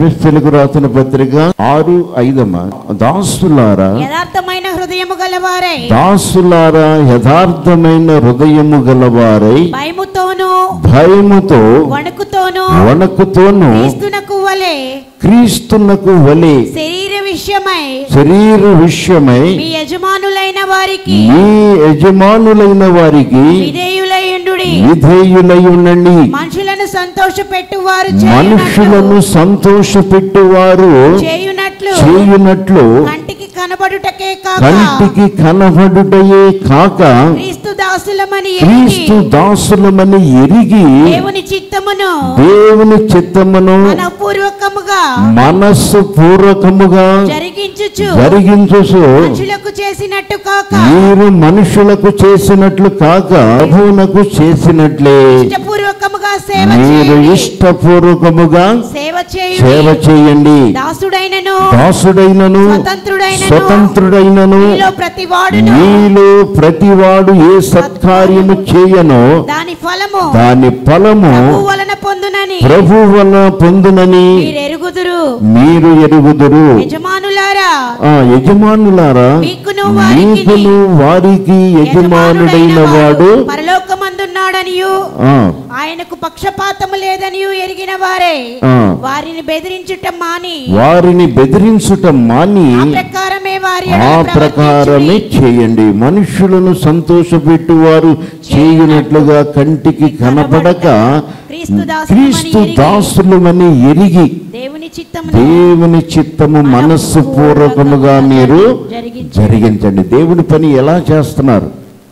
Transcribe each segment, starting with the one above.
ఎఫ్ఎస్సీలకు రాసిన పత్రిక ఆరు ఐదమ్మ దాసులారా యథార్థమైన హృదయము గలవారై దాసులారా యథార్థమైన హృదయము గలవారై భయముతోను భయముతో వణుకుతోను వణకుతోను క్రీస్తునకు వలె క్రీస్తునకు వలె శరీర విషయమై శరీర విషయమై మీ యజమానులైన వారికి మీ యజమానులైన వారికి విధేయులయుండు విధేయులై ఉండండి మనుషులను సంతోషపెట్టు వారు మనుషులను సంతోషపెట్టువారు చేయునట్లు చేయునట్లు కంటికి కనబడుటకే కాక కంటికి కనబడుటయే కాక క్రీస్తు దాసులమని క్రీస్తు ఎరిగి దాసులమని ఎరిగి దేవుని చిత్తమును దేవుని చిత్తమును మనపూర్వకముగా మనస్సు పూర్వకముగా జరిగించుచు జరిగించు మనుషులకు చేసినట్టు కాక మీరు మనుషులకు చేసినట్లు కాక ప్రభువునకు చేసినట్లే ఇష్టపూర్వకముగా సేవ మీరు చేయుడి. ఇష్టపూర్వకముగా సేవ సేవ చేయుడి చేయండి దాసుడైనను దాసుడైనను స్వతంత్రుడైనను స్వతంత్రుడైనను మీలో ప్రతి వాడును మీలో ప్రతివాడు ఏ సత్కార్యము చేయనో దాని ఫలము దాని ఫలము ప్రభు వలన పొందునని ప్రభు వల్ల పొందునని మీరు ఎరుగుదురు మీరు ఎరుగుదురు యజమానులారా ఆ యజమానులారా మీకును వారికిని మీకును వారికి యజమానుడైన వాడు పరలోకమందున్నాడనియు ఆ, ఆయనకు పక్షపాతము లేదనియు ఎరిగిన వారే ఆ, వారిని బెదిరించుట మాని వారిని బెదిరించుట మాని ఆ ప్రకారమే వారి ఆ ఎడల ప్రకారమే ప్రవర్తించుడి. చేయండి మనుషులను సంతోషపెట్టువారు చేయునట్లుగా కంటికి కనపడక క్రీస్తు దాసులమని క్రీస్తు ఎరిగి, దాసులమని ఎరిగి దేవుని చిత్తమును దేవుని చిత్తము మనస్సు పూర్వకముగా మీరు జరిగించు. జరిగించండి దేవుని పని ఎలా చేస్తున్నారు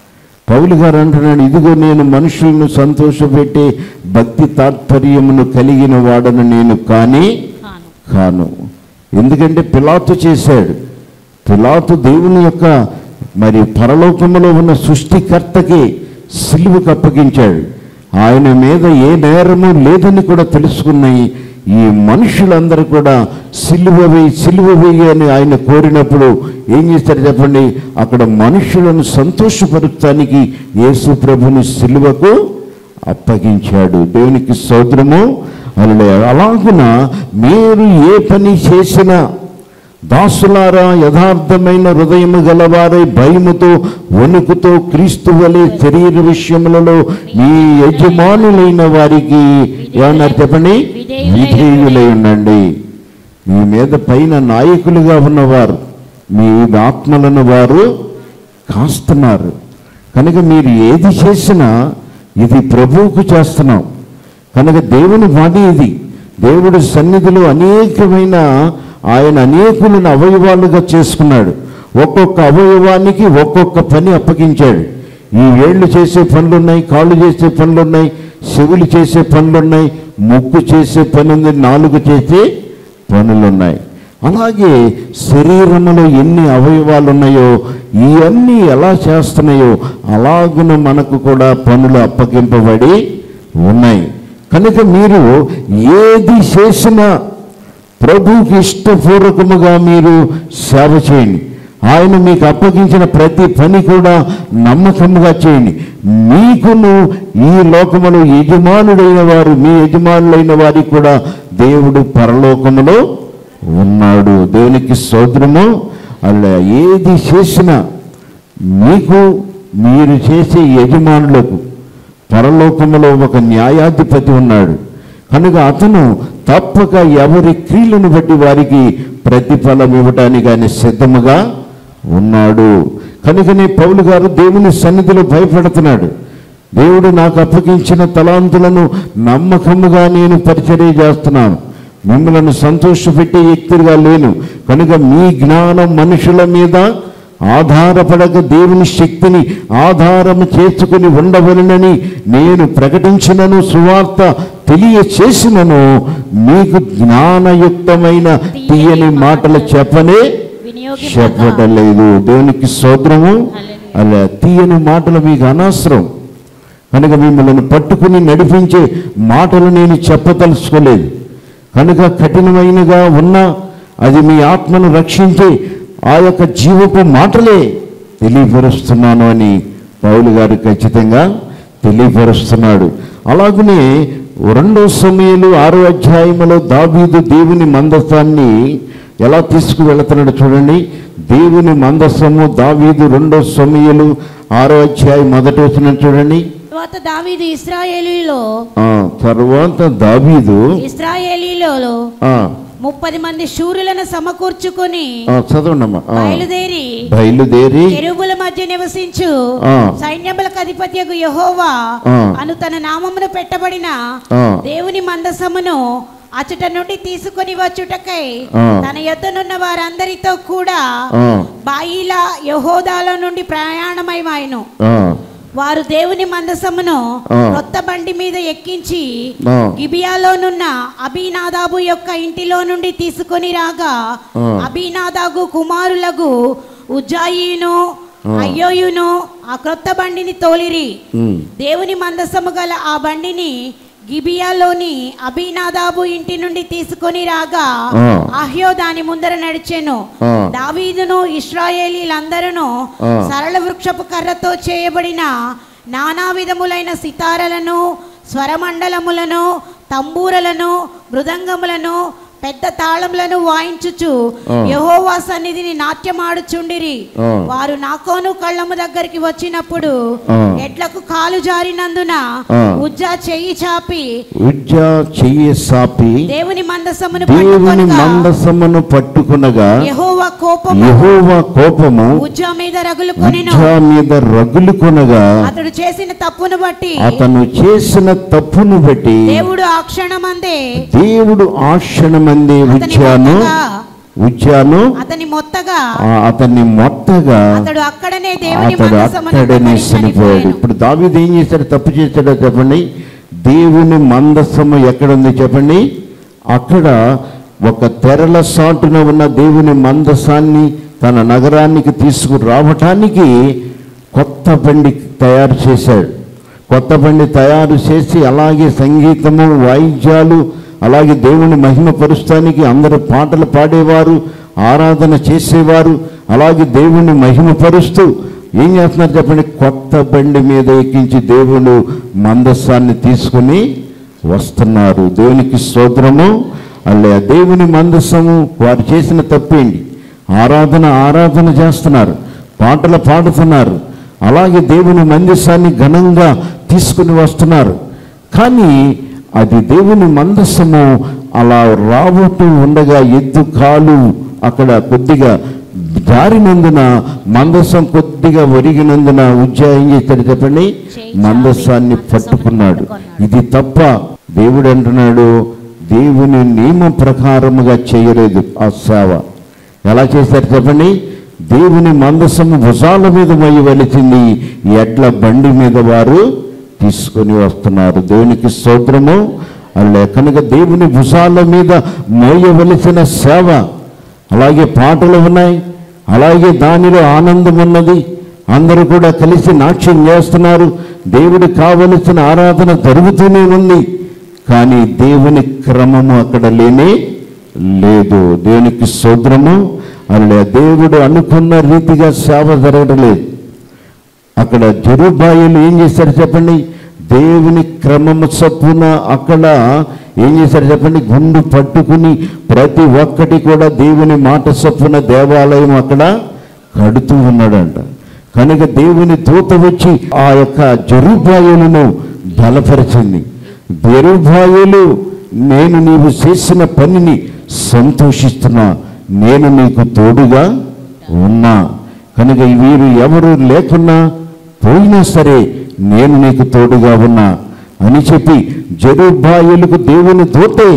పౌలు గారు అంటున్నాడు ఇదిగో నేను మనుషులను సంతోషపెట్టే భక్తి తాత్పర్యమును కలిగిన వాడను నేను కానీ కాను. కాను ఎందుకంటే పిలాతు చేశాడు పిలాతు దేవుని యొక్క మరి పరలోకములో ఉన్న సృష్టికర్తకి సిలువకు అప్పగించాడు ఆయన మీద ఏ నేరము లేదని కూడా తెలుసుకున్నాయి ఈ మనుషులందరూ కూడా సిలువ వేయి సిలువ వేయి అని ఆయన కోరినప్పుడు ఏం చేస్తారు చెప్పండి అక్కడ మనుషులను సంతోషపరచడానికి యేసు ప్రభుని సిలువకు అప్పగించాడు దేవునికి సోదరము అలా అలాగున మీరు ఏ పని చేసినా దాసులారా యథార్థమైన హృదయము గలవారై భయముతో వణుకుతో క్రీస్తు వలె శరీర విషయములలో మీ యజమానులైన వారికి ఏమన్నారు చెప్పండి విధేయులై ఉండండి మీ మీద పైన నాయకులుగా ఉన్నవారు మీ ఆత్మలను వారు కాస్తున్నారు కనుక మీరు ఏది చేసినా ఇది ప్రభువుకు చేస్తున్నాం కనుక దేవుని పని ఇది దేవుడి సన్నిధిలో అనేకమైన ఆయన అనేకులను అవయవాలుగా చేసుకున్నాడు ఒక్కొక్క అవయవానికి ఒక్కొక్క పని అప్పగించాడు ఈ వేళ్ళు చేసే పనులున్నాయి కాళ్ళు చేసే పనులున్నాయి చెవులు చేసే పనులున్నాయి ముక్కు చేసే పని ఉంది నాలుగు చేసే పనులున్నాయి అలాగే శరీరంలో ఎన్ని అవయవాలు ఉన్నాయో ఇవన్నీ ఎలా చేస్తున్నాయో అలాగున మనకు కూడా పనులు అప్పగింపబడి ఉన్నాయి కనుక మీరు ఏది చేసినా ప్రభువుకి ఇష్టపూర్వకముగా మీరు సేవ చేయండి ఆయన మీకు అప్పగించిన ప్రతి పని కూడా నమ్మకముగా చేయండి మీకును ఈ లోకములో యజమానుడైన వారు మీ యజమానులైన వారికి కూడా దేవుడు పరలోకములో ఉన్నాడు దేవునికి సోదరము అలా ఏది చేసినా మీకు మీరు చేసే యజమానులకు పరలోకములో ఒక న్యాయాధిపతి ఉన్నాడు కనుక అతను తప్పక ఎవరి క్రియలను బట్టి వారికి ప్రతిఫలం ఇవ్వటానికి ఆయన సిద్ధముగా ఉన్నాడు కనుకనే పౌలు గారు దేవుని సన్నిధిలో భయపడుతున్నాడు దేవుడు నాకు అప్పగించిన తలాంతులను నమ్మకముగా నేను పరిచర్య చేస్తున్నాను మిమ్మల్ని సంతోషపెట్టే వ్యక్తిగా లేను కనుక మీ జ్ఞానం మనుషుల మీద ఆధారపడక దేవుని శక్తిని ఆధారము చేసుకుని ఉండవలనని నేను ప్రకటించినను సువార్త తెలియచేసినను మీకు జ్ఞానయుక్తమైన తీయని మాటలు చెప్పనే వినియోగింపక చెప్పటం లేదు దేవునికి స్తోత్రము అలా తీయని మాటలు మీకు అనవసరం కనుక మిమ్మల్ని పట్టుకుని నడిపించే మాటలు నేను చెప్పదలుచుకోలేదు కనుక కఠినమైనగా ఉన్న అది మీ ఆత్మను రక్షించే ఆ యొక్క జీవపు మాటలే తెలియపరుస్తున్నాను అని పౌలు గారు ఖచ్చితంగా తెలియపరుస్తున్నాడు అలాగనే రెండో సమయంలో ఆరో అధ్యాయంలో దావీదు దేవుని మందసాన్ని ఎలా తీసుకువెళుతున్నాడు చూడండి దేవుని మందసము దావీదు రెండో సమయలు ఆరో అధ్యాయం మొదటి వచ్చిన చూడండి తర్వాత దావీదు ఇస్రాయేలీలో ఆ తర్వాత దావీదు ఇస్రాయేలీలో ఆ, ముప్పది మంది శూరులను సమకూర్చుకొని ఆ, చదవండమ్మా ఆ, బయలుదేరి బయలుదేరి కెరూబుల మధ్య నివసించు ఆ. సైన్యములకు అధిపత్యకు యహోవా ఆ. అను తన నామమును పెట్టబడిన ఆ. దేవుని మందసమును అచట నుండి తీసుకొని వచ్చుటకై ఆ. తన యొద్దనున్న వారందరితో కూడా ఆ, బాయిల యహోదాల నుండి ప్రయాణమైమాయను ఆ, వారు దేవుని మందసమును ఆ. కొత్త బండి మీద ఎక్కించి ఆ. గిబియాలోనున్న అభినాదాబు యొక్క ఇంటిలో నుండి తీసుకొని రాగా ఆ. అభినాదాగు కుమారులకు ఉజ్జాయిను అయ్యోయును ఆ క్రొత్త బండిని తోలిరి ఉమ్, దేవుని మందసము గల ఆ బండిని గిబియాలోని అభినాదాబు ఇంటి నుండి తీసుకొని రాగా ఆ. అహ్యో దాని ముందర నడిచెను ఆ. దావీదును ఇస్రాయేలీలందరూ ఆ. సరళ వృక్షపు కర్రతో చేయబడిన నానా విధములైన సితారలను స్వరమండలములను తంబూరలను మృదంగములను పెద్ద తాళములను వాయించుచు ఆ. యెహోవా సన్నిధిని నాట్యమాడుచుండిరి ఆ. వారు నాకోను కళ్ళము దగ్గరికి వచ్చినప్పుడు ఆ. ఎడ్లకు కాలు జారినందున ఆ. ఉజ్జా చెయ్యి చాపి ఉజ్జా చెయ్యి సాపి దేవుని మందసమును దేవుని పట్టుకొనగా మందసమును పట్టుకునగా యెహోవా కోపము యెహోవా కోపము ఉజ్జా మీద రగులుకొనెను ఉజ్జా మీద రగులుకొనగా అతడు చేసిన తప్పును బట్టి అతను చేసిన తప్పును బట్టి దేవుడు ఆ క్షణమందే దేవుడు ఆ క్షణమందే అతని ఉజ్జాను మొత్తగా ఉజ్జాను అతని మొత్తగా ఆ అతన్ని మొత్తగా అతడు అక్కడనే దేవుని అతడు మందసమును అక్కడనే పట్టుకొని చనిపోయాడు చనిపోయాను. ఇప్పుడు దావీదు ఏం చేశాడు తప్పు చేశాడో చెప్పండి దేవుని మందస్సము ఎక్కడుంది చెప్పండి అక్కడ ఒక తెరల సాటున ఉన్న దేవుని మందసాన్ని తన నగరానికి తీసుకురావటానికి కొత్త బండి తయారు చేశాడు కొత్త బండి తయారు చేసి అలాగే సంగీతము వాయిద్యాలు అలాగే దేవుని మహిమపరుస్తానికి అందరూ పాటలు పాడేవారు ఆరాధన చేసేవారు అలాగే దేవుని మహిమపరుస్తూ ఏం చేస్తున్నారు చెప్పండి కొత్త బండి మీద ఎక్కించి దేవుడు మందస్సాన్ని తీసుకుని వస్తున్నారు దేవునికి స్తోత్రము అల్లే దేవుని మందస్సము వారు చేసిన తప్పేంటి ఆరాధన ఆరాధన చేస్తున్నారు పాటలు పాడుతున్నారు అలాగే దేవుని మందస్సాన్ని ఘనంగా తీసుకుని వస్తున్నారు కానీ అది దేవుని మందస్సము అలా రాబోతూ ఉండగా ఎద్దు కాలు అక్కడ కొద్దిగా జారినందున మందస్సం కొద్దిగా ఒరిగినందున ఉజ్జా ఏం చేశాడు చెప్పండి మందస్సాన్ని పట్టుకున్నాడు ఇది తప్ప దేవుడు అంటున్నాడు దేవుని నియమ ప్రకారముగా చేయలేదు ఆ సేవ ఎలా చేశారు చెప్పండి దేవుని మందసము భుజాల మీద మయ్యి వెలిచింది ఎడ్ల బండి మీద వారు తీసుకొని వస్తున్నారు దేవునికి స్తోత్రము అలా కనుక దేవుని భుజాల మీద మోయవలసిన సేవ అలాగే పాటలు ఉన్నాయి అలాగే దానిలో ఆనందం ఉన్నది అందరూ కూడా కలిసి నాట్యం చేస్తున్నారు దేవుడు కావలసిన ఆరాధన జరుగుతూనే ఉంది కానీ దేవుని క్రమము అక్కడ లేనే లేదు దేవునికి సోద్రము అలా దేవుడు అనుకున్న రీతిగా సేవ జరగడం లేదు అక్కడ జరుబాయిలు ఏం చేశారు చెప్పండి దేవుని క్రమము చొప్పున అక్కడ ఏం చేశారు చెప్పండి గుండు పట్టుకుని ప్రతి ఒక్కటి కూడా దేవుని మాట చొప్పున దేవాలయం అక్కడ కడుతూ ఉన్నాడంట కనుక దేవుని దూత వచ్చి ఆ యొక్క జరుబాయులను బలపరిచింది జరుబాయులు నేను నీవు చేసిన పనిని సంతోషిస్తున్నా నేను నీకు తోడుగా ఉన్నా కనుక వీరు ఎవరు లేకున్నా పోయినా సరే నేను నీకు తోడుగా ఉన్నా అని చెప్పి జరుబాయులకు దేవుని తోటే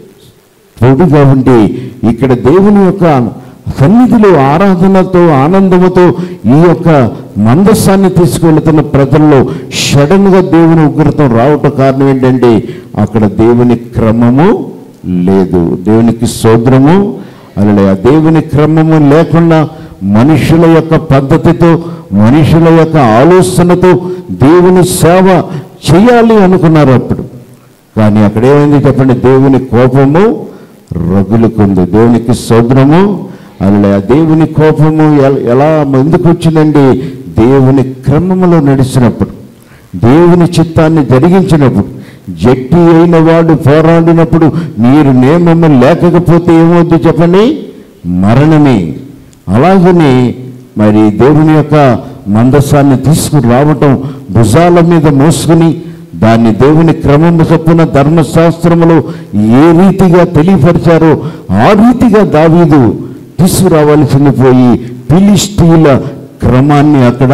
తోడుగా ఉండి ఇక్కడ దేవుని యొక్క సన్నిధిలో ఆరాధనతో ఆనందముతో ఈ యొక్క మందస్సాన్ని తీసుకెళ్తున్న ప్రజల్లో సడన్గా దేవుని ఉగ్రతం రావటం కారణం ఏంటంటే అక్కడ దేవుని క్రమము లేదు దేవునికి సోద్రము అలా ఆ దేవుని క్రమము లేకుండా మనుషుల యొక్క పద్ధతితో మనుషుల యొక్క ఆలోచనతో దేవుని సేవ చేయాలి అనుకున్నారు అప్పుడు కానీ అక్కడ ఏమైంది చెప్పండి దేవుని కోపము రగులుకుంది దేవునికి సోదరము అలా దేవుని కోపము ఎల- ఎలా ఎందుకు వచ్చిందండి దేవుని క్రమములో నడిచినప్పుడు దేవుని చిత్తాన్ని జరిగించినప్పుడు జట్టి అయిన వాడు పోరాడినప్పుడు మీరు నియమము లేకపోతే ఏమవుద్ది చెప్పండి మరణమే అలాగనే మరి దేవుని యొక్క మందస్సాన్ని తీసుకుని రావటం భుజాల మీద మోసుకుని దాన్ని దేవుని క్రమము చొప్పున ధర్మశాస్త్రములో ఏ రీతిగా తెలియపరిచారో ఆ రీతిగా దావీదు తీసుకురావాల్సింది పోయి ఫిలిస్తీన్ల క్రమాన్ని అక్కడ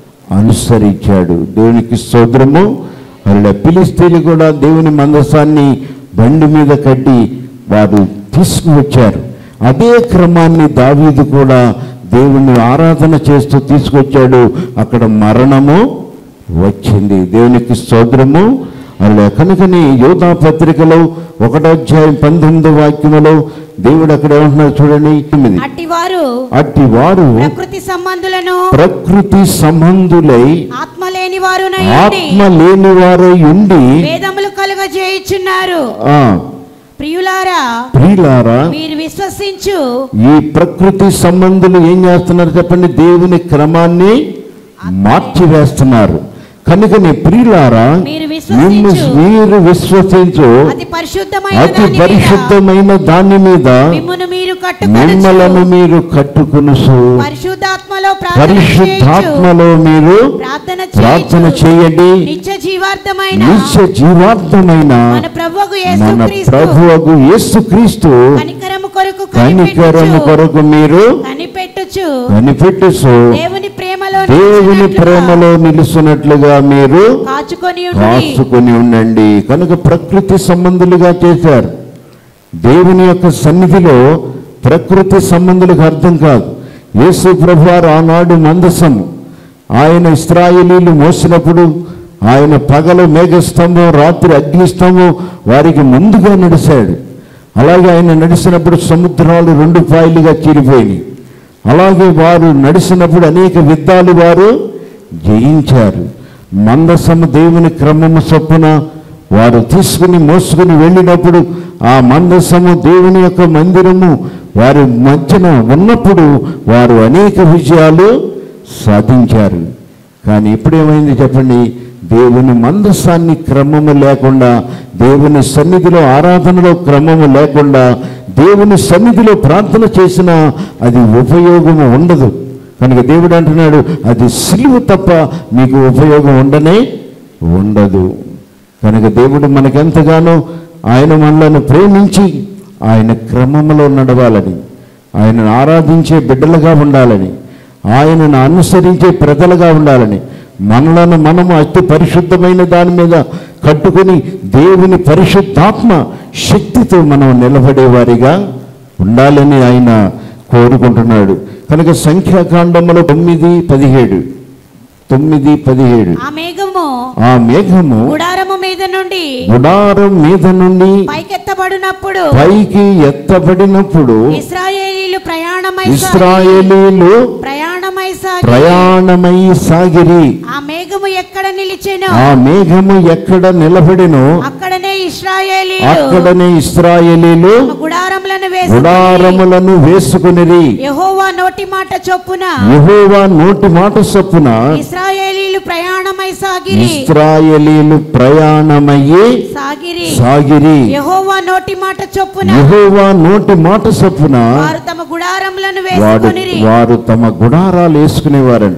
అనుసరించాడు దేవునికి స్తోత్రము అలా ఫిలిస్తీన్లు కూడా దేవుని మందసాన్ని బండి మీద కట్టి వారు తీసుకువచ్చారు అదే క్రమాన్ని దావీదు కూడా దేవుని ఆరాధన చేస్తూ తీసుకొచ్చాడు అక్కడ మరణము వచ్చింది దేవునికి స్తోత్రము అలా కనుకని యోధా పత్రికలో ఒకటో అధ్యాయం పంతొమ్మిదో వాక్యములో దేవుడు అక్కడ ఏమంటున్నారు చూడండి తొమ్మిది అట్టివారు అట్టి వారు ప్రకృతి సంబంధులను ప్రకృతి సంబంధులై ఆత్మ లేని వారు ఆత్మ లేని వారై ఉండి వేదములు కలుగజేయుచున్నారు ఆ ప్రియులారా ప్రియులారా మీరు విశ్వసించు ఈ ప్రకృతి సంబంధులు ఏం చేస్తున్నారు చెప్పండి దేవుని క్రమాన్ని మార్చివేస్తున్నారు కనుకని ప్రియులారా మీరు మిమ్ము విశ్వసించు మీరు విశ్వసించు అతి పరిశుద్ధమైన అతి దాని మీద పరిశుద్ధమైన దాని మీద మిమ్మును మీరు మిమ్మలను కట్టుకొనొచ్చు మీరు కట్టుకునుసు పరిశుద్ధాత్మలో ప్రార్థన పరిశుద్ధాత్మలో మీరు చేయొచ్చు. ప్రార్థన ప్రార్థన చేయొచ్చు. చేయండి నిత్య జీవార్థమైన నిత్య జీవార్థమైన మన ప్రభువుకు మన యేసుక్రీస్తు ప్రభువకు యేసుక్రీస్తు కనికరము కొరకు కనికరము కనిపెట్టుచు కొరకు మీరు కనిపెట్టుచు కనిపెట్టుసు దేవుని ప్రేమలో దేవుని నిలిచినట్లుగా ప్రేమలో నిలుస్తున్నట్లుగా మీరు కాచుకొని ఉండి కాచుకొని ఉండండి కనుక ప్రకృతి సంబంధులుగా చేశారు దేవుని యొక్క సన్నిధిలో ప్రకృతి సంబంధులకు అర్థం కాదు యేసు ప్రభువారు ఆనాడు మందసము ఆయన ఇస్రాయేలీలు మోసినప్పుడు ఆయన పగలు మేఘస్తంభం రాత్రి అగ్నిస్తంభం వారికి ముందుగా నడిచాడు అలాగే ఆయన నడిచినప్పుడు సముద్రాలు రెండు పాయలుగా చీరిపోయినాయి అలాగే వారు నడిచినప్పుడు అనేక యుద్ధాలు వారు జయించారు మందసము దేవుని క్రమము చొప్పున వారు తీసుకుని మోసుకుని వెళ్ళినప్పుడు ఆ మందసము దేవుని యొక్క మందిరము వారి మధ్యన ఉన్నప్పుడు వారు అనేక విజయాలు సాధించారు కానీ ఇప్పుడేమైంది చెప్పండి దేవుని మందస్సాన్ని క్రమము లేకుండా దేవుని సన్నిధిలో ఆరాధనలో క్రమము లేకుండా దేవుని సన్నిధిలో ప్రార్థన చేసినా అది ఉపయోగము ఉండదు కనుక దేవుడు అంటున్నాడు అది సిలువ తప్ప మీకు ఉపయోగం ఉండనే ఉండదు కనుక దేవుడు మనకెంతగానో ఆయన మనలను ప్రేమించి ఆయన క్రమములో నడవాలని ఆయనను ఆరాధించే బిడ్డలుగా ఉండాలని ఆయనను అనుసరించే ప్రజలుగా ఉండాలని మనలను మనము అతి పరిశుద్ధమైన దాని మీద కట్టుకొని దేవుని పరిశుద్ధాత్మ శక్తితో మనం నిలబడేవారిగా ఉండాలని ఆయన కోరుకుంటున్నాడు కనుక సంఖ్యాకాండములో తొమ్మిది పదిహేడు తొమ్మిది పదిహేడు ఆ మేఘము ఆ మేఘము గుడారము మీద నుండి గుడారం మీద నుండి పైకెత్తబడినప్పుడు పైకి ఎత్తబడినప్పుడు ఇస్రాయేలీలు ప్రయాణమై సాగి- ఇస్రాయేలీలు ప్రయాణమై సాగి ప్రయాణమై సాగిరి ఆ మేఘము ఎక్కడ నిలిచెనో ఆ మేఘము ఎక్కడ నిలబడినో అక్కడనే ఇస్రాయేలీలు అక్కడనే ఇస్రాయేలీలు తమ గుడారములను వేసి గుడారములను వేసుకునిరి యెహోవా నోటి మాట చొప్పున యెహోవా నోటి మాట చొప్పున ఇస్రాయేలీలు ప్రయాణమై సాగిరి ఇస్రాయేలీలు ప్రయాణమయ్యి సాగిరి సాగిరి యెహోవా నోటి మాట చొప్పున యెహోవా నోటి మాట చొప్పున వారు తమ గుడారములను వాడు వేసుకొనిరి వారు తమ గుడారాలు వేసుకునేవారంట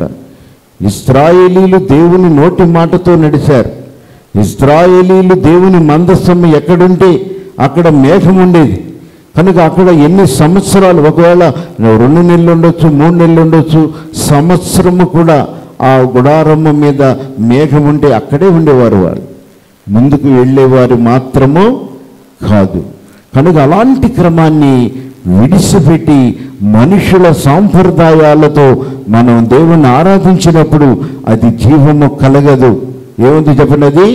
ఇస్రాయేలీలు దేవుని నోటి మాటతో నడిచారు ఇస్రాయేలీలు దేవుని మందస్సం ఎక్కడుంటే అక్కడ మేఘం ఉండేది కనుక అక్కడ ఎన్ని సంవత్సరాలు ఒకవేళ రెండు నెలలు ఉండొచ్చు మూడు నెలలు ఉండొచ్చు సంవత్సరము కూడా ఆ గుడారమ్మ మీద మేఘం ఉంటే అక్కడే ఉండేవారు వారు ముందుకు వెళ్ళేవారు మాత్రము కాదు కనుక అలాంటి క్రమాన్ని విడిచిపెట్టి మనుషుల సాంప్రదాయాలతో మనం దేవుణ్ణి ఆరాధించినప్పుడు అది జీవము కలగదు ఏముంది చెప్పండి అది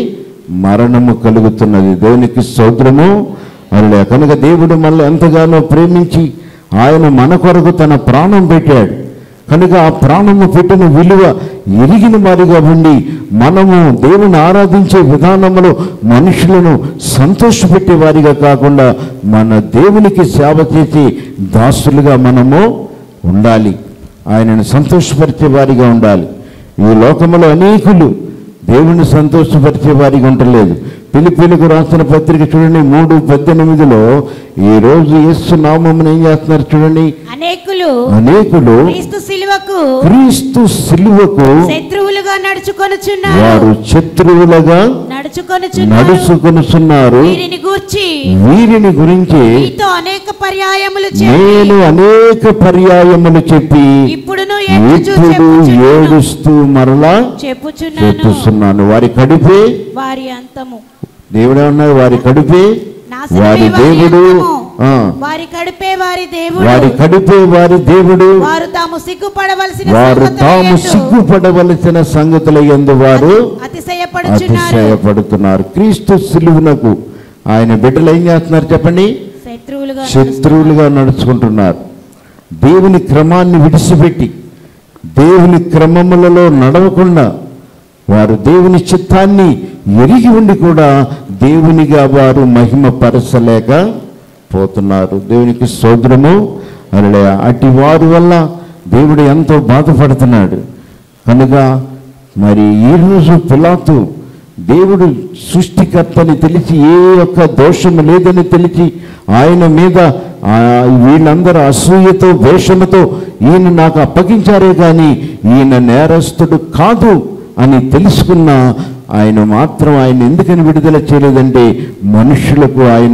మరణము కలుగుతున్నది దేవునికి స్తోత్రము అలా కనుక దేవుడు మనల్ని ఎంతగానో ప్రేమించి ఆయన మన కొరకు తన ప్రాణం పెట్టాడు కనుక ఆ ప్రాణము పెట్టిన విలువ ఎరిగిన వారిగా ఉండి మనము దేవుని ఆరాధించే విధానంలో మనుషులను సంతోషపెట్టే వారిగా కాకుండా మన దేవునికి సేవ చేసే దాసులుగా మనము ఉండాలి ఆయనను సంతోషపరిచే వారిగా ఉండాలి ఈ లోకంలో అనేకులు దేవుని సంతోషపరిచే వారిగా ఉండలేదు పిలిపిలకు రాసిన పత్రిక చూడండి మూడు పద్దెనిమిదిలో ఈ రోజు యేసు నామమును ఏం చేస్తున్నారు చూడండి అనేకులు అనేకులు క్రీస్తు శిలువకు క్రీస్తు సిలువకు శత్రువులుగా నడుచుకొనుచున్నారు వారు శత్రువులుగా నడుచుకొనుచున్నారు నడుచుకొనుచున్నారు వీరిని గూర్చి వీరిని గురించి మీతో అనేక పర్యాయములు చెప్పి నేను అనేక పర్యాయములు చెప్పి ఇప్పుడును ఏడ్చుచు ఇప్పుడు చెప్పుచున్నాను ఏడుస్తూ మరలా చెప్పుచున్నాను చెప్పుస్తున్నాను వారి కడుపే వారి అంతము దేవుడు ఏమన్నారు వారి కడుపే నాశనమే వారి వారి దేవుడు అంతము. ఆ, వారి కడుపే వారి దేవుడు వారి కడుపే వారి దేవుడు వారు తాము సిగ్గుపడవలసిన వారు సంగతుల తాము యందు సిగ్గుపడవలసిన సంగతుల ఎందు వారు అతిశయపడుచున్నారు అతిశయపడుతున్నారు క్రీస్తు సిలువునకు ఆయన బిడ్డలు ఏం చేస్తున్నారు చెప్పండి శత్రువులుగా శత్రువులుగా నడుచుకుంటున్నారు దేవుని క్రమాన్ని విడిచిపెట్టి దేవుని క్రమములలో నడవకుండా వారు దేవుని చిత్తాన్ని ఎరిగి ఉండి కూడా దేవునిగా వారు మహిమ పరచలేక పోతున్నారు దేవునికి సోదరము అలా అటు వారి వల్ల దేవుడు ఎంతో బాధపడుతున్నాడు కనుక మరి ఈ రోజు పిలాతు దేవుడు సృష్టికర్తని తెలిసి ఏ యొక్క దోషము లేదని తెలిసి ఆయన మీద ఆ, వీళ్ళందరూ అసూయతో వేషముతో ఈయన నాకు అప్పగించారే కానీ ఈయన నేరస్తుడు కాదు అని తెలుసుకున్న ఆయన మాత్రం ఆయన ఎందుకని విడుదల చేయలేదంటే మనుషులకు ఆయన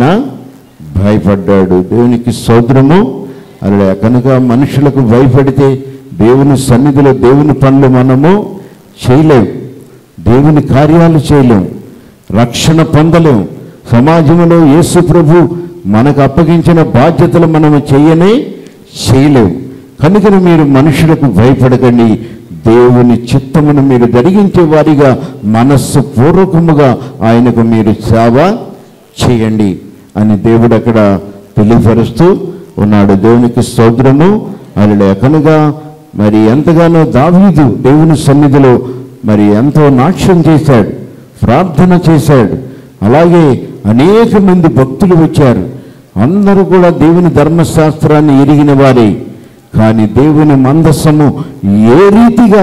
భయపడ్డాడు దేవునికి సోదరము అలా కనుక మనుషులకు భయపడితే దేవుని సన్నిధిలో దేవుని పనులు మనము చేయలేం దేవుని కార్యాలు చేయలేం రక్షణ పొందలేం సమాజంలో యేసు ప్రభు మనకు అప్పగించిన బాధ్యతలు మనము చేయనే చేయలేం కనుక మీరు మనుషులకు భయపడకండి దేవుని చిత్తమును మీరు జరిగించే వారిగా మనస్సు పూర్వకముగా ఆయనకు మీరు సేవ చేయండి అని దేవుడు అక్కడ తెలియపరుస్తూ ఉన్నాడు దేవునికి స్తోత్రము అలా కనుక మరి ఎంతగానో దావీదు దేవుని సన్నిధిలో మరి ఎంతో నాట్యం చేశాడు ప్రార్థన చేశాడు అలాగే అనేక మంది భక్తులు వచ్చారు అందరూ కూడా దేవుని ధర్మశాస్త్రాన్ని ఎరిగిన వారే కానీ దేవుని మందస్సము ఏ రీతిగా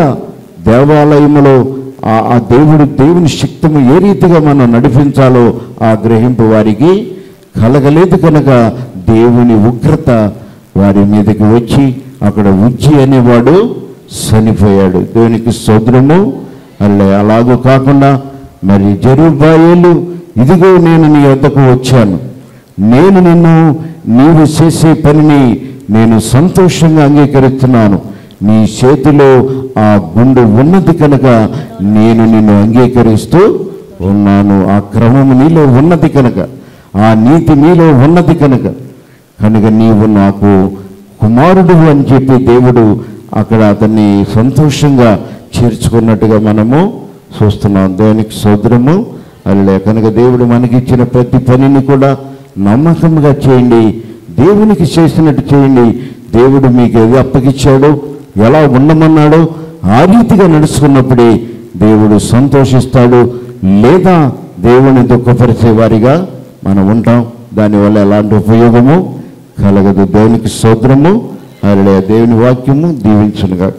దేవాలయములో ఆ ఆ దేవుడు దేవుని శక్తిము ఏ రీతిగా మనం నడిపించాలో ఆ గ్రహింపు వారికి కలగలేదు కనుక దేవుని ఉగ్రత వారి మీదకి వచ్చి అక్కడ ఉజ్జి అనేవాడు చనిపోయాడు దేవునికి సోదరము అల్లే అలాగూ కాకుండా మరి జరుబాయేలు ఇదిగో నేను నీ వద్దకు వచ్చాను నేను నిన్ను నీవు చేసే పనిని నేను సంతోషంగా అంగీకరిస్తున్నాను నీ చేతిలో ఆ గుండు ఉన్నది కనుక నేను నిన్ను అంగీకరిస్తూ ఉన్నాను ఆ క్రమము నీలో ఉన్నది కనుక ఆ నీతి నీలో ఉన్నది కనుక కనుక నీవు నాకు కుమారుడు అని చెప్పి దేవుడు అక్కడ అతన్ని సంతోషంగా చేర్చుకున్నట్టుగా మనము చూస్తున్నాం దేవునికి సోదరము అల్లే కనుక దేవుడు మనకిచ్చిన ప్రతి పనిని కూడా నమ్మకంగా చేయండి దేవునికి చేసినట్టు చేయండి దేవుడు మీకు ఏది అప్పగిచ్చాడో ఎలా ఉండమన్నాడో ఆ రీతిగా నడుచుకున్నప్పుడే దేవుడు సంతోషిస్తాడు లేదా దేవుని దుఃఖపరిచే వారిగా మనం ఉంటాం దానివల్ల ఎలాంటి ఉపయోగము కలగదు దేవునికి సోదరము అలా దేవుని వాక్యము దీవించునుగాక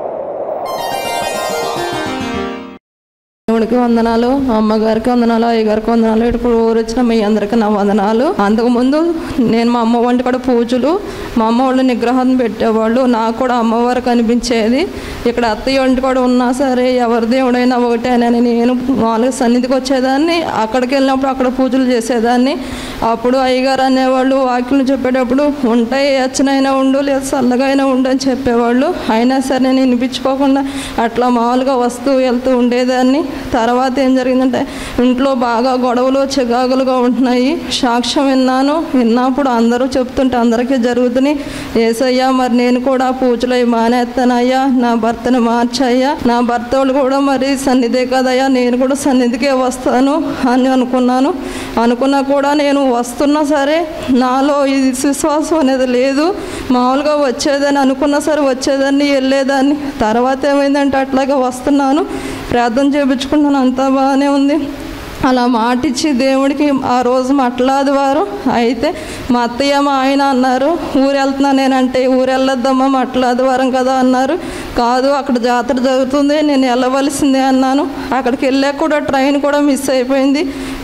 దేవుడికి వందనాలు అమ్మగారికి వందనాలు అయ్యగారికి వందనాలు ఇక్కడ ఊరు వచ్చిన మీ అందరికీ నా వందనాలు అంతకుముందు నేను మా అమ్మ వంటి కూడా పూజలు మా అమ్మ వాళ్ళు నిగ్రహం పెట్టేవాళ్ళు నాకు కూడా అమ్మవారు కనిపించేది ఇక్కడ అత్తయ్య వంటి కూడా ఉన్నా సరే ఎవరి దేవుడైనా ఒకటేనని నేను మామూలుగా సన్నిధికి వచ్చేదాన్ని అక్కడికి వెళ్ళినప్పుడు అక్కడ పూజలు చేసేదాన్ని అప్పుడు అయ్యగారు అనేవాళ్ళు వాక్యం చెప్పేటప్పుడు ఉంటాయి ఎచ్చనైనా ఉండు లేదా చల్లగా అయినా ఉండు అని చెప్పేవాళ్ళు అయినా సరే నేను వినిపించుకోకుండా అట్లా మామూలుగా వస్తూ వెళ్తూ ఉండేదాన్ని తర్వాత ఏం జరిగిందంటే ఇంట్లో బాగా గొడవలు చికాకులుగా ఉంటున్నాయి సాక్ష్యం విన్నాను విన్నప్పుడు అందరూ చెప్తుంటే అందరికీ జరుగుతున్నాయి ఏసయ్యా మరి నేను కూడా పూజలు అవి మానేస్తానయ్యా నా భర్తను మార్చయ్యా నా భర్త వాళ్ళు కూడా మరి సన్నిధే కదయ్యా నేను కూడా సన్నిధికే వస్తాను అని అనుకున్నాను అనుకున్నా కూడా నేను వస్తున్నా సరే నాలో ఇది విశ్వాసం అనేది లేదు మామూలుగా వచ్చేదని అనుకున్నా సరే వచ్చేదాన్ని వెళ్ళేదాన్ని తర్వాత ఏమైందంటే అట్లాగే వస్తున్నాను ప్రార్థన చేయించుకుంటున్నాను అంతా బాగానే ఉంది అలా మాటిచ్చి దేవుడికి ఆ రోజు మట్లాది వారు అయితే మా అత్తయ్య మా ఆయన అన్నారు ఊరు వెళ్తున్నా నేనంటే ఊరు వెళ్ళొద్దమ్మా మట్లాది వారం కదా అన్నారు కాదు అక్కడ జాతర జరుగుతుంది నేను వెళ్ళవలసిందే అన్నాను అక్కడికి వెళ్ళాక కూడా ట్రైన్ కూడా మిస్ అయిపోయింది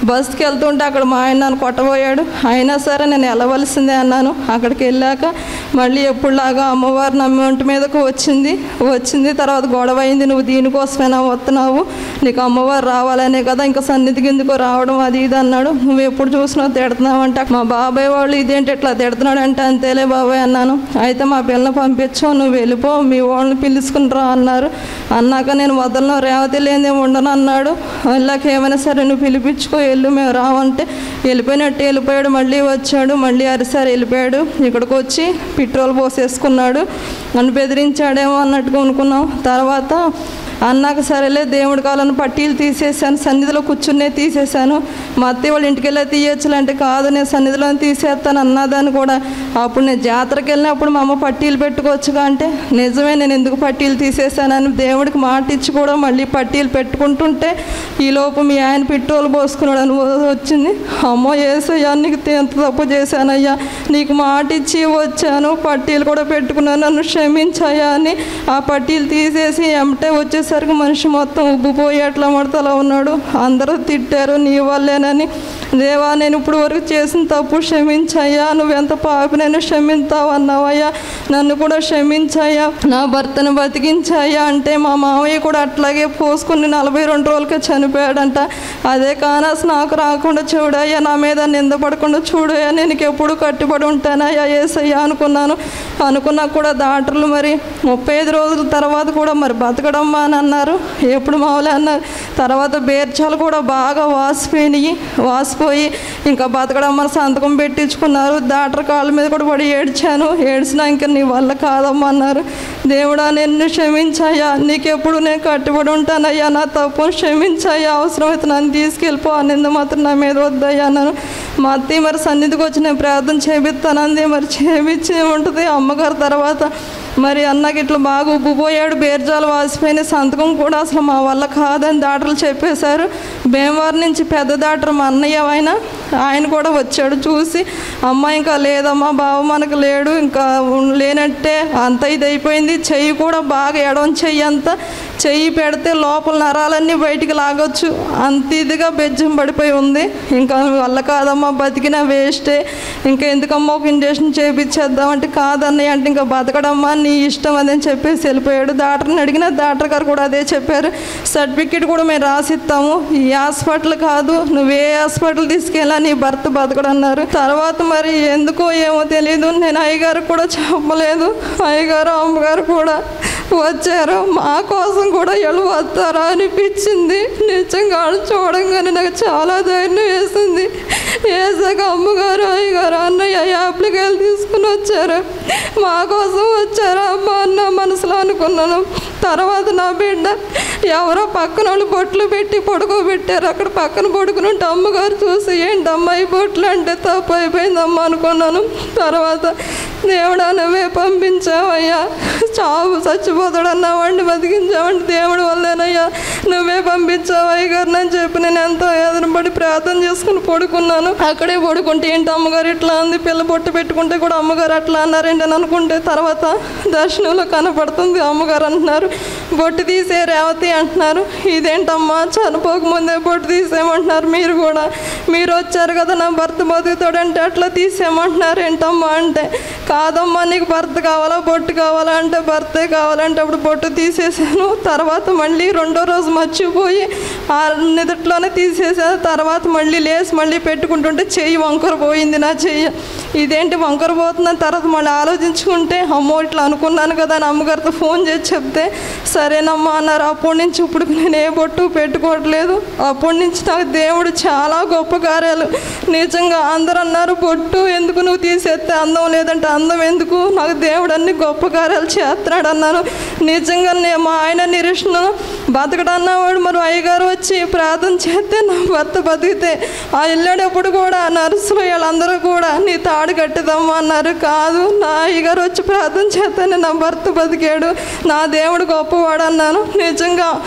బస్కి వెళ్తుంటే అక్కడ మా ఆయన నన్ను కొట్టబోయాడు అయినా సరే నేను వెళ్ళవలసిందే అన్నాను అక్కడికి వెళ్ళాక మళ్ళీ ఎప్పుడులాగా అమ్మవారు నా ఒంటి మీదకు వచ్చింది వచ్చింది తర్వాత గొడవ అయింది నువ్వు దీనికోసమేనా వస్తున్నావు నీకు అమ్మవారు రావాలనే కదా ఇంకా సన్నిధికి ఎందుకో రావడం అది ఇది అన్నాడు నువ్వు ఎప్పుడు చూసినా తిడుతున్నావు అంటే మా బాబాయ్ వాళ్ళు ఇదేంటి ఇట్లా తిడుతున్నాడు అంటే అంతేలే బాబాయ్ అన్నాను అయితే మా పిల్లని పంపించు నువ్వు వెళ్ళిపో మీ వాళ్ళని పిలుచుకుని రా అన్నారు అన్నాక నేను వదలను రేవతి లేదే ఉండను అన్నాడు వెళ్ళాక ఏమైనా సరే నువ్వు పిలిపించుకో వెళ్ళు మేము రావంటే వెళ్ళిపోయినట్టు వెళ్ళిపోయాడు మళ్ళీ వచ్చాడు మళ్ళీ అరిసారి వెళ్ళిపోయాడు ఇక్కడికి వచ్చి పెట్రోల్ పోసేసుకున్నాడు నన్ను బెదిరించాడేమో అన్నట్టుగా అనుకున్నాం తర్వాత అన్నాక సరేలే దేవుడి కాలను పట్టీలు తీసేసాను సన్నిధిలో కూర్చునే తీసేశాను మా అత్తయ్య వాళ్ళ ఇంటికి వెళ్ళి తీయచ్చులంటే కాదు నేను సన్నిధిలో తీసేస్తాను అన్నదాన్ని కూడా అప్పుడు నేను జాతరకి వెళ్ళినప్పుడు మా అమ్మ పట్టీలు పెట్టుకోవచ్చుగా అంటే నిజమే నేను ఎందుకు పట్టీలు తీసేశానని దేవుడికి మాట ఇచ్చి కూడా మళ్ళీ పట్టీలు పెట్టుకుంటుంటే ఈలోపు మీ ఆయన పెట్రోల్ పోసుకున్నాడు అని వచ్చింది అమ్మో ఏసయ్యా నీకు ఎంత తప్పు చేశానయ్యా నీకు మాట ఇచ్చి వచ్చాను పట్టీలు కూడా పెట్టుకున్నాను నన్ను క్షమించాయా అని ఆ పట్టీలు తీసేసి ఎమటే వచ్చేసరికి మనిషి మొత్తం ఉబ్బిపోయి ఎట్లా మడతలా ఉన్నాడు అందరూ తిట్టారు నీ వల్లేనని దేవా నేను ఇప్పుడు వరకు చేసిన తప్పు క్షమించయ్యా నువ్వెంత పాపినైనా క్షమించావు అన్నావయ్యా నన్ను కూడా క్షమించయ్యా నా భర్తను బతికించాయ్యా అంటే మా మామయ్య కూడా అట్లాగే పోసుకుని నలభై రెండు రోజులకే చనిపోయాడంట అదే కానాస్ నాకు రాకుండా చూడయ్యా నా మీద నిందపడకుండా చూడయ్యా నేను నీకు ఎప్పుడు కట్టుబడి ఉంటానయ్యా ఏసయ్యా అనుకున్నాను అనుకున్నా కూడా డాక్టర్లు మరి ముప్పై ఐదు రోజుల తర్వాత కూడా మరి బతకడమ్మా అని అన్నారు ఎప్పుడు మామూలే అన్నారు తర్వాత బేర్చాలు కూడా బాగా వాసిపోయినాయి వాసిపోయి ఇంకా బతకడమ్మా అని సంతకం పెట్టించుకున్నారు డాక్టర్ కాళ్ళ మీద కూడా పడి ఏడ్చాను ఏడ్చినా ఇంకా నీ వల్ల కాదమ్మా అన్నారు దేవుడా నిన్ను క్షమించాయా నీకెప్పుడు నేను కట్టుబడి ఉంటానయ్యా నా తప్పును క్షమించాయా అవసరమైతే నన్ను తీసుకెళ్ళిపో నింద మాత్రం నా మీద వద్దయ్యా అన్నాను మా అత్తయ్య మరి సన్నిధికి వచ్చి నేను ప్రార్థన చేపిస్తానంది మరి చేపించి ఉంటుంది అమ్మగారు తర్వాత మరి అన్నకి ఇట్లా బాగా ఉబ్బిపోయాడు బేర్జాలు వాసిపోయిన సంతకం కూడా అసలు మా వల్ల కాదని డాక్టర్లు చెప్పేశారు భీమవరం నుంచి పెద్ద డాక్టర్ మా అన్నయ్య ఆయన ఆయన కూడా వచ్చాడు చూసి అమ్మ ఇంకా లేదమ్మా బావ మనకు లేడు ఇంకా ఉన్- లేనట్టే అంత ఇది అయిపోయింది చెయ్యి కూడా బాగా ఎడవం చెయ్యి అంతా చెయ్యి పెడితే లోపల నరాలన్నీ బయటికి లాగొచ్చు అంత ఇదిగా బెజ్జం పడిపోయి ఉంది ఇంకా వల్ల కాదమ్మా బతికిన వేస్టే ఇంకా ఎందుకమ్మా ఒక ఇంజక్షన్ చేయించేద్దామంటే కాదన్నయ్య అంటే ఇంకా బతకడమ్మా నీ ఇష్టం అదని చెప్పేసి వెళ్ళిపోయాడు డాక్టర్ని అడిగిన డాక్టర్ గారు కూడా అదే చెప్పారు సర్టిఫికెట్ కూడా మేము రాసిస్తాము ఈ హాస్పిటల్ కాదు నువ్వు ఏ హాస్పిటల్ తీసుకెళ్ళా నీ భర్త బతకడన్నారు తర్వాత మరి ఎందుకో ఏమో తెలియదు నేను అయ్యగారు కూడా చెప్పలేదు అయ్యగారు అమ్మగారు కూడా వచ్చారు మా కోసం కూడా వీళ్ళు వస్తారా అనిపించింది నిజంగా వాళ్ళు చూడంగానే నాకు చాలా ధైర్యం వేసింది వేసాక అమ్మగారు అయ్యగారు అన్నయ్య యాప్లికాయలు తీసుకుని వచ్చారు మా కోసం వచ్చారా అమ్మ అన్న మనసులో అనుకున్నాను తర్వాత నా బిడ్డ ఎవరో పక్కన వాళ్ళు బొట్లు పెట్టి పడుకోబెట్టారు అక్కడ పక్కన పడుకుని ఉంటే అమ్మగారు చూసి ఏంటి అమ్మాయి బొట్లు అంటే తప్పు అయిపోయిందమ్మా అనుకున్నాను తర్వాత దేవుడా నువ్వే పంపించావయ్యా చావు చచ్చిపోతాడన్నా వాడిని బతికించావంటే దేవుడి వల్లేనయ్యా నువ్వే పంపించావు అయ్యగారు అని చెప్పి నేను ఎంతో ఎదురుపడి ప్రార్థన చేసుకుని పడుకున్నాను అక్కడే పడుకుంటే ఏంటి అమ్మగారు ఇట్లా అంది పిల్ల బొట్టు పెట్టుకుంటే కూడా అమ్మగారు అట్లా అన్నారేంటి అని అనుకుంటే తర్వాత దర్శనంలో కనపడుతుంది అమ్మగారు అంటున్నారు బొట్టు తీసే రేవతి అంటున్నారు ఇదేంటమ్మా చనిపోకముందే బొట్టు తీసేయమంటున్నారు మీరు కూడా మీరు వచ్చారు కదా నా భర్త బతుకుతాడంటే అట్లా తీసేయమంటున్నారు ఏంటమ్మా అంటే కాదమ్మా నీకు భర్త కావాలా బొట్టు కావాలా అంటే భర్తే కావాలంటే అప్పుడు బొట్టు తీసేసాను తర్వాత మళ్ళీ రెండో రోజు మర్చిపోయి ఆ నిదట్లోనే తీసేసాను తర్వాత మళ్ళీ లేసి మళ్ళీ పెట్టుకుంటుంటే చెయ్యి వంకర పోయింది నా చెయ్యి ఇదేంటి వంకర పోతుందని తర్వాత మళ్ళీ ఆలోచించుకుంటే అమ్మో ఇట్లా అనుకున్నాను కదా అని అమ్మగారితో ఫోన్ చేసి చెప్తే సరేనమ్మా అన్నారు అప్పటి నుంచి ఇప్పుడు నేను ఏ బొట్టు పెట్టుకోవట్లేదు అప్పటి నుంచి నాకు దేవుడు చాలా గొప్ప కార్యాలు నిజంగా అందరూ అన్నారు బొట్టు ఎందుకు నువ్వు తీసేస్తే అందం లేదంటే అందం ఎందుకు నాకు దేవుడు అన్ని గొప్ప కార్యాలు చేస్తున్నాడు అన్నాను నిజంగా నేను మా ఆయన నిరీక్షణ బతకడన్నవాడు మరి అయ్యగారు వచ్చి ప్రార్థన చేస్తే నా భర్త బతికితే ఆ వెళ్ళేటప్పుడు కూడా నర్సులు వీళ్ళందరూ కూడా నీ తాడు కట్టిదమ్మా అన్నారు కాదు నా అయ్యగారు వచ్చి ప్రార్థన చేస్తేనే నా భర్త బతికాడు నా దేవుడు గొప్పవాడు అన్నాను నిజంగా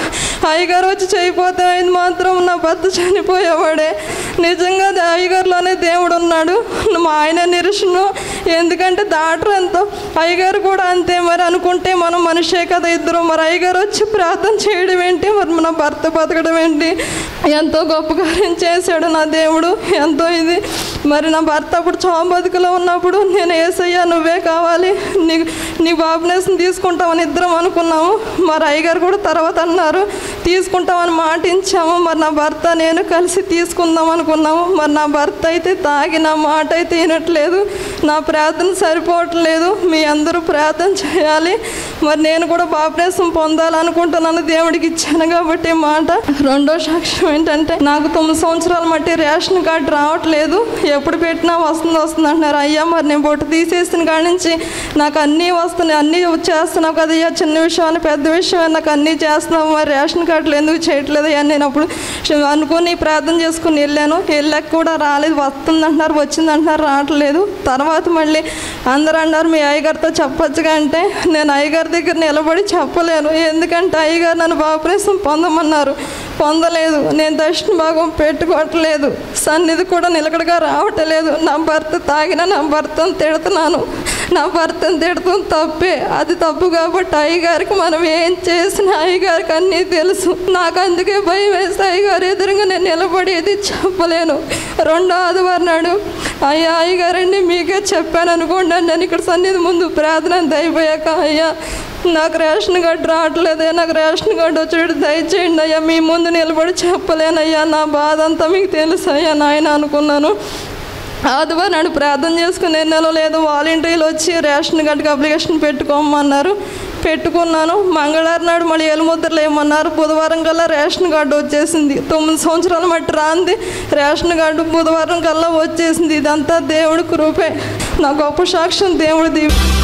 అయ్యగారు వచ్చి చేయిపోతే ఆయన మాత్రం నా భర్త చనిపోయేవాడే నిజంగా అది అయ్యగారులోనే దేవుడు ఉన్నాడు మా ఆయన నిరసనం ఎందుకంటే డాక్టర్ ఎంతో అయ్యగారు కూడా అంతే మరి అనుకుంటే మనం మనిషే కదా ఇద్దరు మరి అయ్యగారు వచ్చి ప్రార్థన చేయడం ఏంటి మరి నా భర్త బతకడం ఏంటి ఎంతో గొప్ప కార్యం చేశాడు నా దేవుడు ఎంతో ఇది మరి నా భర్త అప్పుడు చావు బతుకులో ఉన్నప్పుడు నేను ఏసయ్యా నువ్వే కావాలి నీ నీ బాబునేసం తీసుకుంటామని ఇద్దరం అనుకున్నాము మరి అయ్యగారు కూడా తర్వాత అన్నారు తీసుకుంటామని మాట ఇచ్చాము మరి నా భర్త నేను కలిసి తీసుకుందాం అనుకున్నాము మరి నా భర్త అయితే తాగి నా మాట అయితే వినట్లేదు నా ప్రార్థన సరిపోవట్లేదు మీ అందరూ ప్రార్థన చేయాలి మరి నేను కూడా బాప్రేసం పొందాలనుకుంటున్నాను దేవుడికి ఇచ్చాను కాబట్టి ఈ మాట రెండో సాక్ష్యం ఏంటంటే నాకు తొమ్మిది సంవత్సరాల మట్టి రేషన్ కార్డు రావట్లేదు ఎప్పుడు పెట్టినా వస్తుంది వస్తుంది అంటున్నారు అయ్యా మరి నేను బొట్టు తీసేసిన కాడి నుంచి నాకు అన్నీ వస్తున్నాయి అన్నీ చేస్తున్నావు కదయ్యా చిన్న విషయం అని పెద్ద విషయం అని నాకు అన్నీ చేస్తున్నావు మరి రేషన్ కార్డులు ఎందుకు చేయట్లేదు అని నేను అప్పుడు అనుకుని ప్రార్థన చేసుకుని వెళ్ళాను వెళ్ళాక కూడా రాలేదు వస్తుంది అంటున్నారు వచ్చింది అంటున్నారు రావట్లేదు తర్వాత మళ్ళీ అందరూ అన్నారు మీ అయ్యగారితో చెప్పొచ్చుగా అంటే నేను అయ్యగారి దగ్గర నిలబడి చెప్పలేను ఎందుకంటే అయ్యగారు నన్ను బాప్రేసం పొందమన్నారు పొందలేదు నేను దర్శన భాగం పెట్టుకోవట్లేదు సన్నిధి కూడా నిలకడగా రావట్లేదు నా భర్త తాగిన నా భర్తను తిడుతున్నాను నా భర్తను తిడతాం తప్పే అది తప్పు కాబట్టి అయ్యగారికి మనం ఏం చేసిన అయ్యగారికి అన్నీ తెలుసు నాకు అందుకే భయం వేస్తే అయ్యగారు ఎదురుగా నేను నిలబడేది చెప్పలేను రెండో ఆదివారం నాడు అయ్యా అయ్యగారండి మీకే చెప్పాను అనుకోండి నేను ఇక్కడ సన్నిధి ముందు ప్రార్థన అంతా అయిపోయాక అయ్యా నాకు రేషన్ కార్డు రావట్లేదే నాకు రేషన్ కార్డు వచ్చేటట్టు దయచేయండి అయ్యా మీ ముందు నిలబడి చెప్పలేనయ్యా నా బాధ అంతా మీకు తెలుసు అయ్యా నాయన అనుకున్నాను ఆదివారం నాడు ప్రార్థన చేసుకుని నెలలో లేదు వాలంటీర్లు వచ్చి రేషన్ కార్డుకి అప్లికేషన్ పెట్టుకోమన్నారు పెట్టుకున్నాను మంగళవారం నాడు మళ్ళీ ఎలుముద్రలు ఏమన్నారు బుధవారం కల్లా రేషన్ కార్డు వచ్చేసింది తొమ్మిది సంవత్సరాల మట్టి రాంది రేషన్ కార్డు బుధవారం కల్లా వచ్చేసింది ఇదంతా దేవుడి కృపే నా గొప్ప సాక్ష్యం దేవుడి దీవి